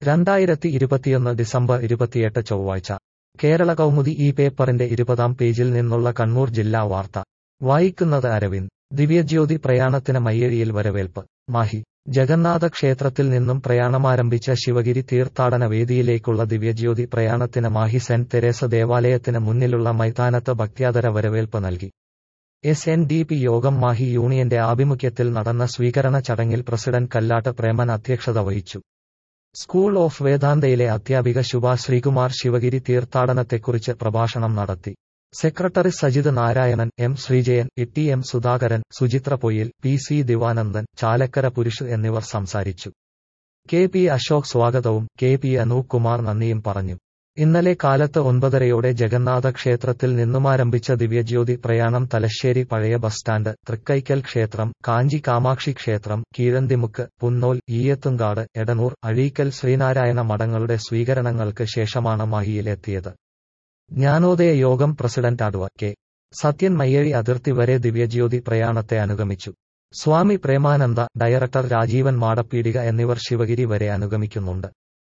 രണ്ടായിരത്തി ഇരുപത്തിയൊന്ന് ഡിസംബർ ഇരുപത്തിയെട്ട് ചൊവ്വാഴ്ച കേരള കൗമുദി ഈ പേപ്പറിന്റെ ഇരുപതാം പേജിൽ നിന്നുള്ള കണ്ണൂർ ജില്ലാ വാർത്ത വായിക്കുന്നത് അരവിന്ദ് ദിവ്യജ്യോതി പ്രയാണത്തിന് മയ്യഴിയിൽ വരവേൽപ്പ് മാഹി ജഗന്നാഥ ക്ഷേത്രത്തിൽ നിന്നും പ്രയാണമാരംഭിച്ച ശിവഗിരി തീർത്ഥാടന വേദിയിലേക്കുള്ള ദിവ്യജ്യോതി പ്രയാണത്തിന് മാഹി സെന്റ് തെരേസ ദേവാലയത്തിന് മുന്നിലുള്ള മൈതാനത്ത് ഭക്ത്യാദര വരവേൽപ്പ് നൽകി എസ് എൻ ഡി പി യോഗം മാഹി യൂണിയന്റെ ആഭിമുഖ്യത്തിൽ നടന്ന സ്വീകരണ ചടങ്ങിൽ പ്രസിഡന്റ് കല്ലാട്ട് പ്രേമൻ അധ്യക്ഷത വഹിച്ചു സ്കൂൾ ഓഫ് വേദാന്തയിലെ അധ്യാപിക ശുഭ ശ്രീകുമാർ ശിവഗിരി തീർത്ഥാടനത്തെക്കുറിച്ച് പ്രഭാഷണം നടത്തി secretary Sajith Narayanan M Sreejayan E M Sudhakaran Suchitra Poyil P C Divanandan Chalakkara Purush എന്നിവർ സംസാരിച്ചു കെ പി അശോക് സ്വാഗതവും കെ പി അനൂപ് കുമാർ നന്ദിയും പറഞ്ഞു ഇന്നലെ കാലത്ത് ഒൻപതരയോടെ ജഗന്നാഥ ക്ഷേത്രത്തിൽ നിന്നുമാരംഭിച്ച ദിവ്യജ്യോതി പ്രയാണം തലശ്ശേരി പഴയ ബസ് സ്റ്റാൻഡ് തൃക്കൈക്കൽ ക്ഷേത്രം കാഞ്ചി കാമാക്ഷി ക്ഷേത്രം കീഴന്തിമുക്ക് പുന്നോൽ ഈയത്തുംകാട് എടനൂർ അഴീക്കൽ ശ്രീനാരായണ മഠങ്ങളുടെ സ്വീകരണങ്ങൾക്ക് ശേഷമാണ് മാഹിയിലെത്തിയത് Jnanodaya Yogam president adv K Sathyan Mayyazhi അതിർത്തി വരെ ദിവ്യജ്യോതി പ്രയാണത്തെ അനുഗമിച്ചു സ്വാമി പ്രേമാനന്ദ ഡയറക്ടർ രാജീവൻ മാടപ്പീടിക എന്നിവർ ശിവഗിരി വരെ അനുഗമിക്കുന്നുണ്ട്